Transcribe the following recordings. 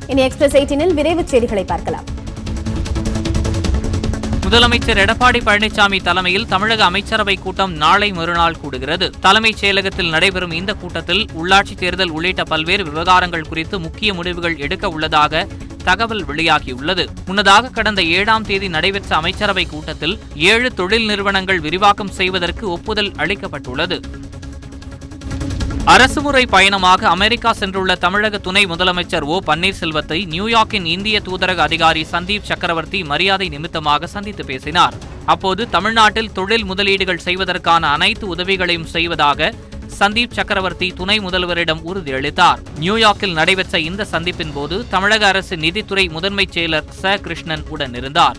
இனி எக்ஸ்பிரஸ் எயிட்டினில் விரைவுச் செய்திகளை பார்க்கலாம் முதலமைச்சர் எடப்பாடி பழனிசாமி தலைமையில் தமிழக அமைச்சரவை கூட்டம் நாளை மறுநாள் கூடுகிறது தலைமைச் செயலகத்தில் நடைபெறும் இந்த கூட்டத்தில் உள்ளாட்சித் தேர்தல் உள்ளிட்ட பல்வேறு விவகாரங்கள் குறித்து முக்கிய முடிவுகள் எடுக்க உள்ளதாக தகவல் வெளியாகியுள்ளது முன்னதாக கடந்த ஏழாம் தேதி நடைபெற்ற அமைச்சரவை கூட்டத்தில் ஏழு தொழில் நிறுவனங்கள் விரிவாக்கம் செய்வதற்கு ஒப்புதல் அளிக்கப்பட்டுள்ளது அரசுமுறை பயணமாக அமெரிக்கா சென்றுள்ள தமிழக துணை முதலமைச்சர் ஓ பன்னீர்செல்வத்தை நியூயார்க்கின் இந்திய தூதரக அதிகாரி சந்தீப் சக்கரவர்த்தி மரியாதை நிமித்தமாக சந்தித்து பேசினார் அப்போது தமிழ்நாட்டில் தொழில் முதலீடுகள் செய்வதற்கான அனைத்து உதவிகளையும் செய்வதாக சந்தீப் சக்கரவர்த்தி துணை முதல்வரிடம் உறுதியளித்தார் நியூயார்க்கில் நடைபெற்ற இந்த சந்திப்பின் போது தமிழக அரசு நிதித்துறை முதன்மைச் செயலர் ச கிருஷ்ணன் உடனிருந்தார்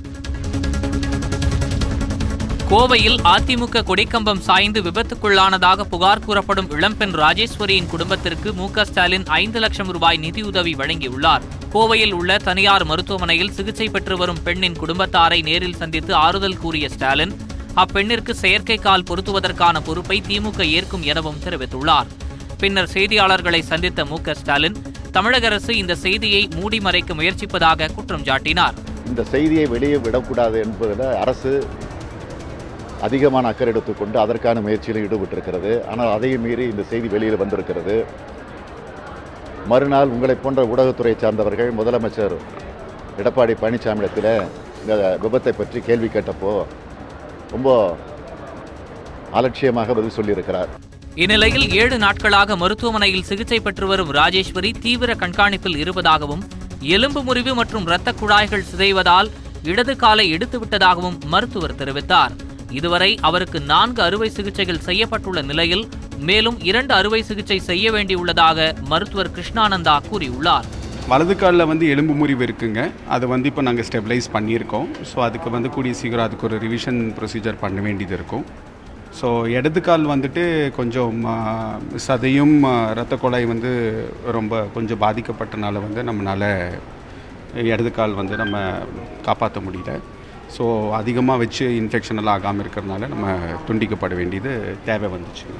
கோவையில் அதிமுக கொடிக்கம்பம் சாய்ந்து விபத்துக்குள்ளானதாக புகார் கூறப்படும் இளம்பெண் ராஜேஸ்வரியின் குடும்பத்திற்கு மு க ஸ்டாலின் ஐந்து லட்சம் ரூபாய் நிதியுதவி வழங்கியுள்ளார் கோவையில் உள்ள தனியார் மருத்துவமனையில் சிகிச்சை பெற்று வரும் பெண்ணின் குடும்பத்தாரை நேரில் சந்தித்து ஆறுதல் கூறிய ஸ்டாலின் அப்பெண்ணிற்கு செயற்கை கால் பொருத்துவதற்கான பொறுப்பை திமுக ஏற்கும் எனவும் தெரிவித்துள்ளார் பின்னர் செய்தியாளர்களை சந்தித்த மு க ஸ்டாலின் தமிழக அரசு இந்த செய்தியை மூடி மறைக்க முயற்சிப்பதாக குற்றம் சாட்டினார் இந்த செய்தியை வெளியே விடக்கூடாது என்பதில் அரசு அதிகமான அக்கறை எடுத்துக்கொண்டு அதற்கான முயற்சியில் ஈடுபட்டிருக்கிறது ஆனால் அதையும் மீறி இந்த செய்தி வெளியில் வந்திருக்கிறது மறுநாள் உங்களைப் போன்ற ஊடகத்துறை சார்ந்தவர்கள் முதலமைச்சர் எடப்பாடி பழனிசாமியிடத்தில் இந்த விபத்தை பற்றி கேள்வி கேட்டப்போ ரொம்ப அலட்சியமாக பதில் சொல்லியிருக்கிறார் இந்நிலையில் ஏழு நாட்களாக மருத்துவமனையில் சிகிச்சை பெற்று வரும் ராஜேஸ்வரி தீவிர கண்காணிப்பில் இருப்பதாகவும் எலும்பு முறிவு மற்றும் இரத்த குழாய்கள் சிதைவதால் இடது காலை எடுத்துவிட்டதாகவும் மருத்துவர் தெரிவித்தார் இதுவரை அவருக்கு நான்கு அறுவை சிகிச்சைகள் செய்யப்பட்டுள்ள நிலையில் மேலும் இரண்டு அறுவை சிகிச்சை செய்ய வேண்டியுள்ளதாக மருத்துவர் கிருஷ்ணானந்தா கூறியுள்ளார் வலது காலில் வந்து எலும்பு முறிவு இருக்குங்க அதை வந்து இப்போ நாங்கள் ஸ்டெபிலைஸ் பண்ணியிருக்கோம் ஸோ அதுக்கு வந்து கூடிய சீக்கிரம் அதுக்கு ஒரு ரிவிஷன் ப்ரொசீஜர் பண்ண வேண்டியது இருக்கும் ஸோ இடது கால் வந்துட்டு கொஞ்சம் ஆ, சதையும் ஆ, இரத்த குழாய் வந்து ரொம்ப கொஞ்சம் பாதிக்கப்பட்டனால வந்து நம்மளால் இடது கால் வந்து நம்ம காப்பாற்ற முடியல ஸோ அதிகமாக வச்சு இன்ஃபெக்ஷன் எல்லாம் ஆகாமல் இருக்கிறதுனால நம்ம துண்டிக்கப்பட வேண்டியது தேவை வந்துச்சுங்க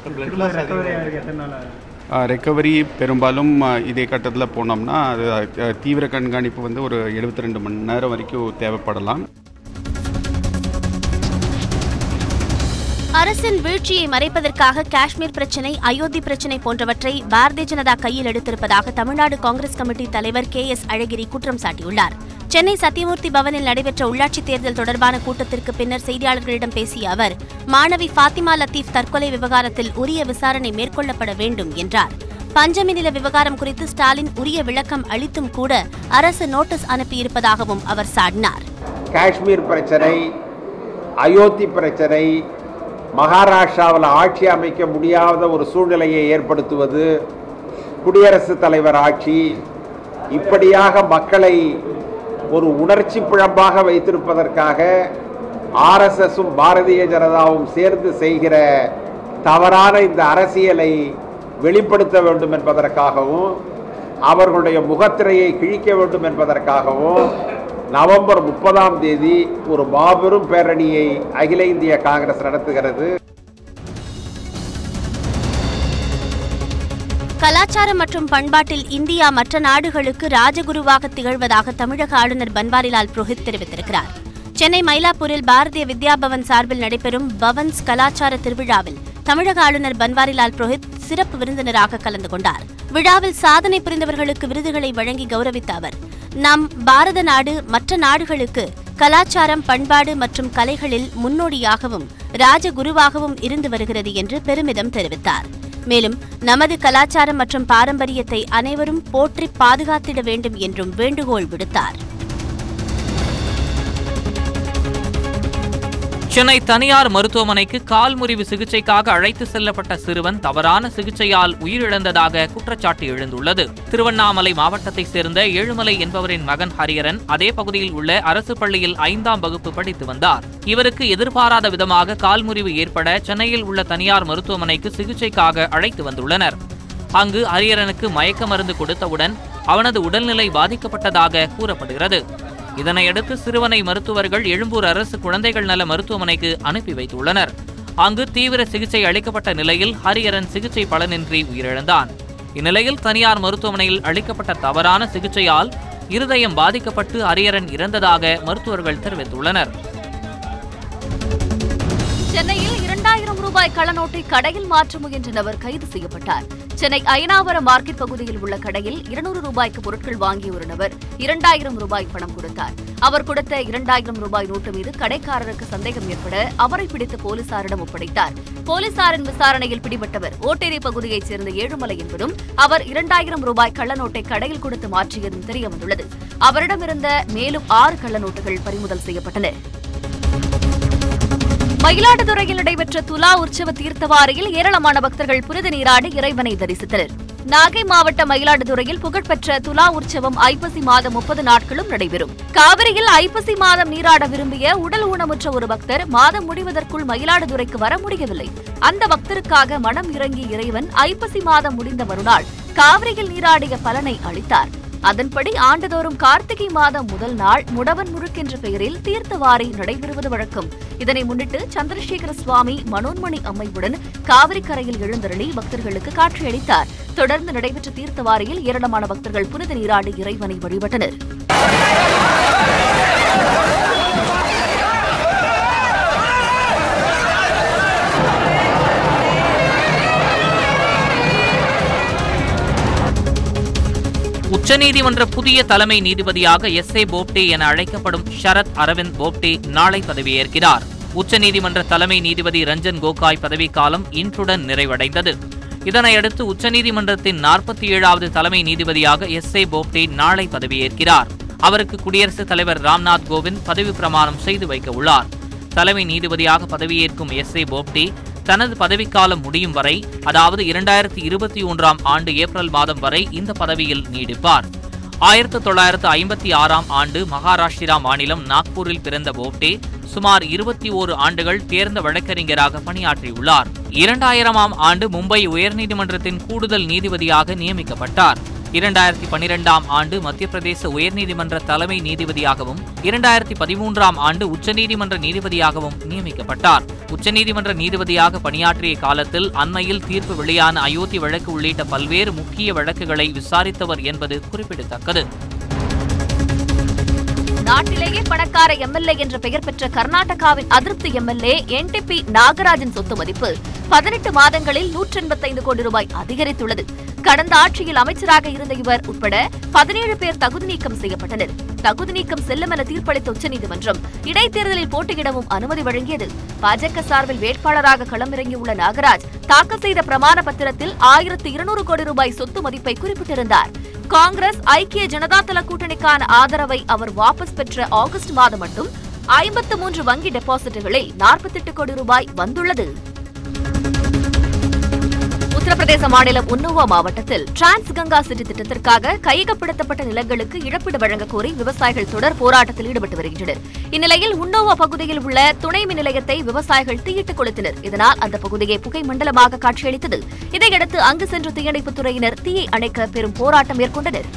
ரெக்கவரி பெரும்பாலும் ஆ, இதே கட்டத்தில் போனோம்னா அது ஆ, தீவிர கண்காணிப்பு வந்து ஒரு 72 ரெண்டு மணி நேரம் வரைக்கும் தேவைப்படலாம் அரசின் வீழ்ச்சியை மறைப்பதற்காக காஷ்மீர் பிரச்சினை அயோத்தி பிரச்சினை போன்றவற்றை பாரதிய ஜனதா கையில் எடுத்திருப்பதாக தமிழ்நாடு காங்கிரஸ் கமிட்டி தலைவர் கே எஸ் அழகிரி குற்றம் சாட்டியுள்ளார் சென்னை சத்தியமூர்த்தி பவனில் நடைபெற்ற உள்ளாட்சித் தேர்தல் தொடர்பான கூட்டத்திற்கு பின்னர் செய்தியாளர்களிடம் பேசிய அவர் மாணவி ஃபாத்திமா லத்தீப் தற்கொலை விவகாரத்தில் உரிய விசாரணை மேற்கொள்ளப்பட வேண்டும் என்றார் பஞ்சமி நில விவகாரம் குறித்து ஸ்டாலின் உரிய விளக்கம் அளித்தும் கூட அரசு நோட்டீஸ் அனுப்பியிருப்பதாகவும் அவர் சாடினார் காஷ்மீர் பிரச்சனை அயோத்தி பிரச்சனை மகாராஷ்டிராவில் ஆட்சி அமைக்க முடியாத ஒரு சூழ்நிலையை ஏற்படுத்துவது குடியரசுத் தலைவர் ஆட்சி இப்படியாக மக்களை ஒரு உணர்ச்சி பிழம்பாக வைத்திருப்பதற்காக ஆர்எஸ்எஸும் பாரதிய ஜனதாவும் சேர்ந்து செய்கிற தவறான இந்த அரசியலை வெளிப்படுத்த வேண்டும் என்பதற்காகவும் அவர்களுடைய முகத்திரையை கிழிக்க வேண்டும் என்பதற்காகவும் நவம்பர் முப்பதாம் தேதி ஒரு மாபெரும் பேரணியை அகில இந்திய காங்கிரஸ் நடத்துகிறது கலாச்சாரம் மற்றும் பண்பாட்டில் இந்தியா மற்ற நாடுகளுக்கு ராஜகுருவாக திகழ்வதாக தமிழக ஆளுநர் பன்வாரிலால் புரோஹித் தெரிவித்திருக்கிறார் சென்னை மயிலாப்பூரில் பாரதிய வித்யா பவன் சார்பில் நடைபெறும் பவன்ஸ் கலாச்சார திருவிழாவில் தமிழக ஆளுநர் பன்வாரிலால் புரோஹித் சிறப்பு விருந்தினராக கலந்து கொண்டார் விழாவில் சாதனை புரிந்தவர்களுக்கு விருதுகளை வழங்கி கௌரவித்த அவர் நம் பாரத நாடு மற்ற நாடுகளுக்கு கலாச்சாரம் பண்பாடு மற்றும் கலைகளில் முன்னோடியாகவும் ராஜகுருவாகவும் இருந்து வருகிறது என்று பெருமிதம் தெரிவித்தார் மேலும் நமது கலாச்சாரம் மற்றும் பாரம்பரியத்தை அனைவரும் போற்றி பாதுகாத்திட வேண்டும் என்றும் வேண்டுகோள் விடுத்தார் சென்னை தனியார் மருத்துவமனைக்கு கால் முறிவு சிகிச்சைக்காக அழைத்து செல்லப்பட்ட சிறுவன் தவறான சிகிச்சையால் உயிரிழந்ததாக குற்றச்சாட்டு எழுந்துள்ளது திருவண்ணாமலை மாவட்டத்தைச் சேர்ந்த ஏழுமலை என்பவரின் மகன் ஹரியரன் அதே பகுதியில் உள்ள அரசு பள்ளியில் ஐந்தாம் வகுப்பு படித்து வந்தார் இவருக்கு எதிர்பாராத விதமாக கால் முறிவு ஏற்பட சென்னையில் உள்ள தனியார் மருத்துவமனைக்கு சிகிச்சைக்காக அழைத்து வந்துள்ளனர் அங்கு ஹரியரனுக்கு மயக்க மருந்து கொடுத்தவுடன் அவனது உடல்நிலை பாதிக்கப்பட்டதாக கூறப்படுகிறது இதனையடுத்து சிறுவனை மருத்துவர்கள் எழும்பூர் அரசு குழந்தைகள் நல மருத்துவமனைக்கு அனுப்பி வைத்துள்ளனர் அங்கு தீவிர சிகிச்சை அளிக்கப்பட்ட நிலையில் ஹரிஹரன் சிகிச்சை பலனின்றி உயிரிழந்தான் இந்நிலையில் தனியார் மருத்துவமனையில் அளிக்கப்பட்ட தவறான சிகிச்சையால் இருதயம் பாதிக்கப்பட்டு ஹரிஹரன் இறந்ததாக மருத்துவர்கள் தெரிவித்துள்ளனர் சென்னையில் இரண்டாயிரம் ரூபாய் கள்ளநோட்டை கடையில் மாற்ற முயன்ற நபர் கைது செய்யப்பட்டார் சென்னை அயனாவரம் மார்க்கெட் பகுதியில் உள்ள கடையில் இருநூறு ரூபாய்க்கு பொருட்கள் வாங்கிய ஒரு நபர் இரண்டாயிரம் ரூபாய் பணம் கொடுத்தார் அவர் கொடுத்த இரண்டாயிரம் ரூபாய் நோட்டு மீது கடைக்காரருக்கு சந்தேகம் ஏற்பட அவரை பிடித்து போலீசாரிடம் ஒப்படைத்தார் போலீசாரின் விசாரணையில் பிடிபட்டவர் ஓட்டேரி பகுதியைச் சேர்ந்த ஏழுமலை என்பதும் அவர் இரண்டாயிரம் ரூபாய் கள்ளநோட்டை கடையில் கொடுத்து மாற்றியதும் தெரியவந்துள்ளது அவரிடமிருந்த மேலும் ஆறு கள்ளநோட்டுகள் பறிமுதல் செய்யப்பட்டன மயிலாடுதுறையில் நடைபெற்ற துலா உற்சவ தீர்த்தவாரியில் ஏராளமான பக்தர்கள் புனித நீராடி இறைவனை தரிசித்தனர் நாகை மாவட்ட மயிலாடுதுறையில் புகழ்பெற்ற துலா உற்சவம் ஐப்பசி மாதம் முப்பது நாட்களும் நடைபெறும் காவிரியில் ஐப்பசி மாதம் நீராட விரும்பிய உடல் ஊனமுற்ற ஒரு பக்தர் மாதம் முடிவதற்குள் மயிலாடுதுறைக்கு வர முடியவில்லை அந்த பக்தருக்காக மனம் இறங்கிய இறைவன் ஐப்பசி மாதம் முடிந்த மறுநாள் காவிரியில் நீராடிய பலனை அளித்தார் அதன்படி ஆண்டுதோறும் கார்த்திகை மாதம் முதல் நாள் முடவன் முழுக் என்ற பெயரில் தீர்த்தவாரி நடைபெறுவது வழக்கம் இதனை முன்னிட்டு சந்திரசேகர சுவாமி மனோன்மணி அம்மையுடன் காவிரி கரையில் எழுந்தருளி பக்தர்களுக்கு காட்சியளித்தார் தொடர்ந்து நடைபெற்ற தீர்த்தவாரியில் ஏராளமான பக்தர்கள் புனித நீராடி இறைவனை வழிபட்டனர் உச்சநீதிமன்ற புதிய தலைமை நீதிபதியாக எஸ் ஏ போப்டே என அழைக்கப்படும் ஷரத் அரவிந்த் போப்டே நாளை பதவியேற்கிறார் உச்சநீதிமன்ற தலைமை நீதிபதி ரஞ்சன் கோகாய் பதவிக்காலம் இன்றுடன் நிறைவடைந்தது இதனையடுத்து உச்சநீதிமன்றத்தின் நாற்பத்தி ஏழாவது தலைமை நீதிபதியாக எஸ் ஏ போப்டே நாளை பதவியேற்கிறார் அவருக்கு குடியரசுத் தலைவர் ராம்நாத் கோவிந்த் பதவி பிரமாணம் செய்து வைக்க உள்ளார் தலைமை நீதிபதியாக பதவியேற்கும் எஸ் ஏ போப்டே தனது பதவிக்காலம் முடியும் வரை அதாவது இரண்டாயிரத்தி இருபத்தி ஒன்றாம் ஆண்டு ஏப்ரல் மாதம் வரை இந்த பதவியில் நீடிப்பார் ஆயிரத்து தொள்ளாயிரத்து ஐம்பத்தி ஆறாம் ஆண்டு மகாராஷ்டிரா மாநிலம் நாக்பூரில் பிறந்த போப்டே சுமார் இருபத்தி ஓரு ஆண்டுகள் தேர்ந்த வழக்கறிஞராக பணியாற்றியுள்ளார் இரண்டாயிரமாம் ஆண்டு மும்பை உயர்நீதிமன்றத்தின் கூடுதல் நீதிபதியாக நியமிக்கப்பட்டார் இரண்டாயிரத்தி பனிரெண்டாம் ஆண்டு மத்திய பிரதேச உயர்நீதிமன்ற தலைமை நீதிபதியாகவும் இரண்டாயிரத்தி பதிமூன்றாம் ஆண்டு உச்சநீதிமன்ற நீதிபதியாகவும் நியமிக்கப்பட்டார் உச்சநீதிமன்ற நீதிபதியாக பணியாற்றிய காலத்தில் அண்மையில் தீர்ப்பு வெளியான அயோத்தி வழக்கு உள்ளிட்ட பல்வேறு முக்கிய வழக்குகளை விசாரித்தவர் என்பது குறிப்பிடத்தக்கது நாட்டிலேயே பணக்கார எம்எல்ஏ என்ற பெயர் பெற்ற கர்நாடகாவின் அதிருப்தி எம்எல்ஏ என்டிபி நாகராஜன் சொத்து மதிப்பு பதினெட்டு மாதங்களில் நூற்றி எண்பத்தைந்து கோடி ரூபாய் அதிகரித்துள்ளது கடந்த ஆட்சியில் அமைச்சராக இருந்த இவர் உட்பட பதினேழு பேர் தகுதி நீக்கம் செய்யப்பட்டனர் தகுதி நீக்கம் செல்லும் என தீர்ப்பளித்த உச்சநீதிமன்றம் இடைத்தேர்தலில் போட்டியிடவும் அனுமதி வழங்கியது பாஜக சார்பில் வேட்பாளராக களமிறங்கியுள்ள நாகராஜ் தாக்கல் செய்த பிரமாண பத்திரத்தில் ஆயிரத்து இருநூறு கோடி ரூபாய் சொத்து மதிப்பை குறிப்பிட்டிருந்தார் காங்கிரஸ் ஐக்கிய ஜனதாதள கூட்டணிக்கான ஆதரவை அவர் வாபஸ் பெற்ற ஆகஸ்ட் மாதம் மட்டும் ஐம்பத்து மூன்று வங்கி டெபாசிட்டுகளில் நாற்பத்தெட்டு கோடி ரூபாய் வந்துள்ளது உத்தரப்பிரதேச மாநிலம் உன்னோவா மாவட்டத்தில் டிரான்ஸ் கங்கா சிட்டி திட்டத்திற்காக கையகப்படுத்தப்பட்ட நிலங்களுக்கு இழப்பீடு வழங்க கோரி விவசாயிகள் தொடர் போராட்டத்தில் ஈடுபட்டு வருகின்றனர் இந்நிலையில் உன்னோவா பகுதியில் உள்ள துணை மின் நிலையத்தை விவசாயிகள் தீயிட்டு கொளுத்தினர் இதனால் அந்த பகுதியை புகை மண்டலமாக காட்சியளித்தது இதையடுத்து அங்கு சென்ற தீயணைப்புத் துறையினர் தீயை அணைக்க பெரும் போராட்டம் மேற்கொண்டனர்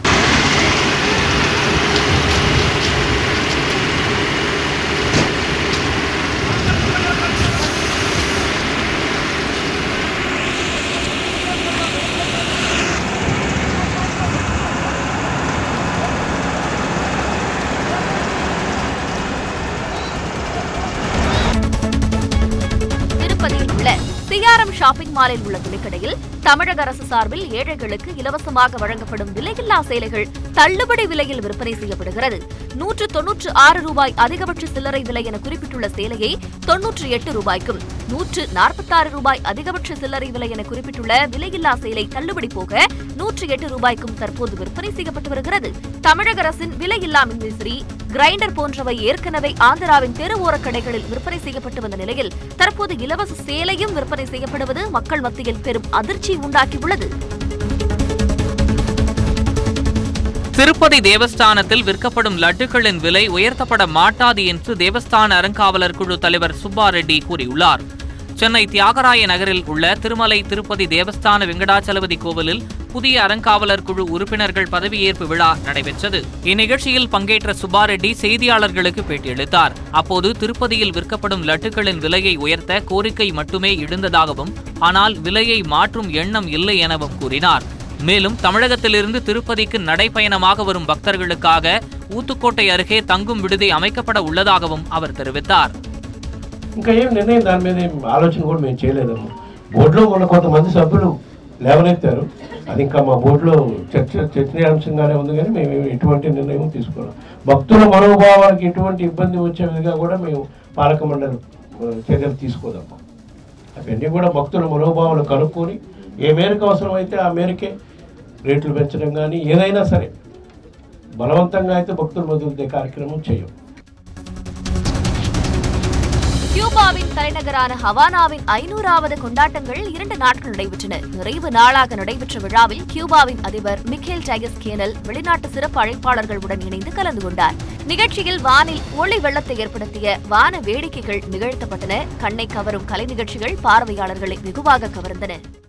திருப்பதியில் உள்ள சிஆர்எம் ஷாப்பிங் மாலில் உள்ள துணிக்கடையில் தமிழக அரசு சார்பில் ஏழைகளுக்கு இலவசமாக வழங்கப்படும் விலையில்லா சேலைகள் தள்ளுபடி விலையில் விற்பனை செய்யப்படுகிறது நூற்று தொன்னூற்று ஆறு ரூபாய் அதிகபட்ச சில்லறை விலை என குறிப்பிட்டுள்ள சேலையை தொன்னூற்று எட்டு ரூபாய்க்கும் நூற்று நாற்பத்தாறு ரூபாய் அதிகபட்ச சில்லறை விலை என குறிப்பிட்டுள்ள விலையில்லா சேலை தள்ளுபடி போக நூற்று எட்டு ரூபாய்க்கும் தற்போது விற்பனை செய்யப்பட்டு வருகிறது தமிழக அரசின் விலையில்லா மின்விசிறி கிரைண்டர் போன்றவை ஏற்கனவே ஆந்திராவின் தெருவோரக் கடைகளில் விற்பனை செய்யப்பட்டு வந்த நிலையில் தற்போது இலவச சேலையும் விற்பனை செய்யப்படுவது மக்கள் மத்தியில் பெரும் அதிர்ச்சி உண்டாக்கியுள்ளது திருப்பதி தேவஸ்தானத்தில் விற்கப்படும் லட்டுகளின் விலை உயர்த்தப்பட மாட்டாது என்று தேவஸ்தான அறங்காவலர் குழு தலைவர் சுப்பா ரெட்டி கூறியுள்ளார் சென்னை தியாகராய நகரில் உள்ள திருமலை திருப்பதி தேவஸ்தான வெங்கடாச்சலபதி கோவிலில் புதிய அறங்காவலர் குழு உறுப்பினர்கள் பதவியேற்பு விழா நடைபெற்றது இந்நிகழ்ச்சியில் பங்கேற்ற சுப்பா ரெட்டி செய்தியாளர்களுக்கு பேட்டியளித்தார் அப்போது திருப்பதியில் விற்கப்படும் லட்டுகளின் விலையை உயர்த்த கோரிக்கை மட்டுமே எழுந்ததாகவும் ஆனால் விலையை மாற்றும் எண்ணம் இல்லை எனவும் கூறினார் மேலும் தமிழகத்திலிருந்து திருப்பதிக்கு நடைப்பயணமாக வரும் பக்தர்களுக்காக ஊத்துக்கோட்டை అరుగే தங்கும் విడిది அமைக்கப்பட உள்ளதாகவும் அவர் தெரிவித்தார் ఇంకా ఏం నిర్ణయం దాని మీద ఏం ఆలోచన కూడా మేము చేయలేదమ్మా బోర్డులో మొన్న కొంతమంది సభ్యులు లేవనెత్తారు అది ఇంకా మా బోర్డులో చర్చ చర్చనీయాంశంగానే ఉంది కానీ మేము ఎటువంటి నిర్ణయం తీసుకోవాలి భక్తుల మనోభావానికి ఎటువంటి ఇబ్బంది వచ్చే విధంగా కూడా మేము పాలక మండలి ఆ, చర్యలు తీసుకోదమ్మా అవన్నీ కూడా భక్తుల మనోభావాలు కనుక్కొని ఏ మేరకు అవసరమైతే ఆ మేరకే రేట్లు పెంచడం కానీ ఏదైనా సరే బలవంతంగా అయితే భక్తుల వదిలితే కార్యక్రమం చేయం கியூபாவின் தலைநகரான ஹவானாவின் ஐநூறாவது கொண்டாட்டங்கள் இரண்டு நாட்கள் நடைபெற்றன நிறைவு நாளாக நடைபெற்ற விழாவில் கியூபாவின் அதிபர் மிக்கேல் டைகஸ் கேனல் வெளிநாட்டு சிறப்பு அழைப்பாளர்களுடன் இணைந்து கலந்து கொண்டார் நிகழ்ச்சியில் வானில் ஒளி வெள்ளத்தை ஏற்படுத்திய வான வேடிக்கைகள் நிகழ்த்தப்பட்டன கண்ணை கவரும் கலை நிகழ்ச்சிகள் பார்வையாளர்களை வெகுவாக கவர்ந்தன